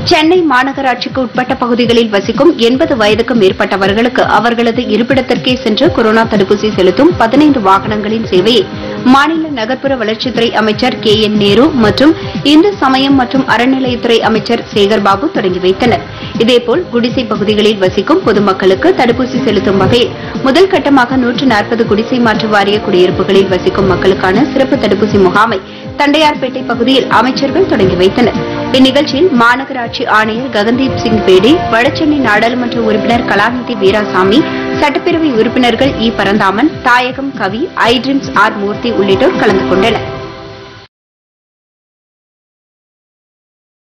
சென்னை மாநகராட்சிக்கு உட்பட்ட பகுதிகளில் வசிக்கும் எண்பது வயதுக்கும் மேற்பட்டவர்களுக்கு அவர்களது இருப்பிடத்திற்கே சென்று கொரோனா தடுப்பூசி செலுத்தும் பதினைந்து வாகனங்களின் சேவையை மாநில நகர்ப்புற வளர்ச்சித்துறை அமைச்சர் கே என் நேரு மற்றும் இந்து சமயம் மற்றும் அறநிலையத்துறை அமைச்சர் சேகர்பாபு தொடங்கி வைத்தனர் இதேபோல் குடிசை பகுதிகளில் வசிக்கும் பொதுமக்களுக்கு தடுப்பூசி செலுத்தும் வகையில் முதல் கட்டமாக நூற்று நாற்பது குடிசை மாற்று வாரிய குடியிருப்புகளில் வசிக்கும் மக்களுக்கான சிறப்பு தடுப்பூசி முகாமை தண்டையார்பேட்டை பகுதியில் அமைச்சர்கள் தொடங்கி வைத்தனர் இந்நிகழ்ச்சியில் மாநகராட்சி ஆணையர் ககன்தீப் சிங் பேடி வடசென்னை நாடாளுமன்ற உறுப்பினர் கலாநிதி வீராசாமி சட்டப்பேரவை உறுப்பினர்கள் இ பரந்தாமன் தாயகம் கவி ஐட்ரிம்ஸ் ஆர் மூர்த்தி உள்ளிட்டோர் கலந்து கொண்டனர்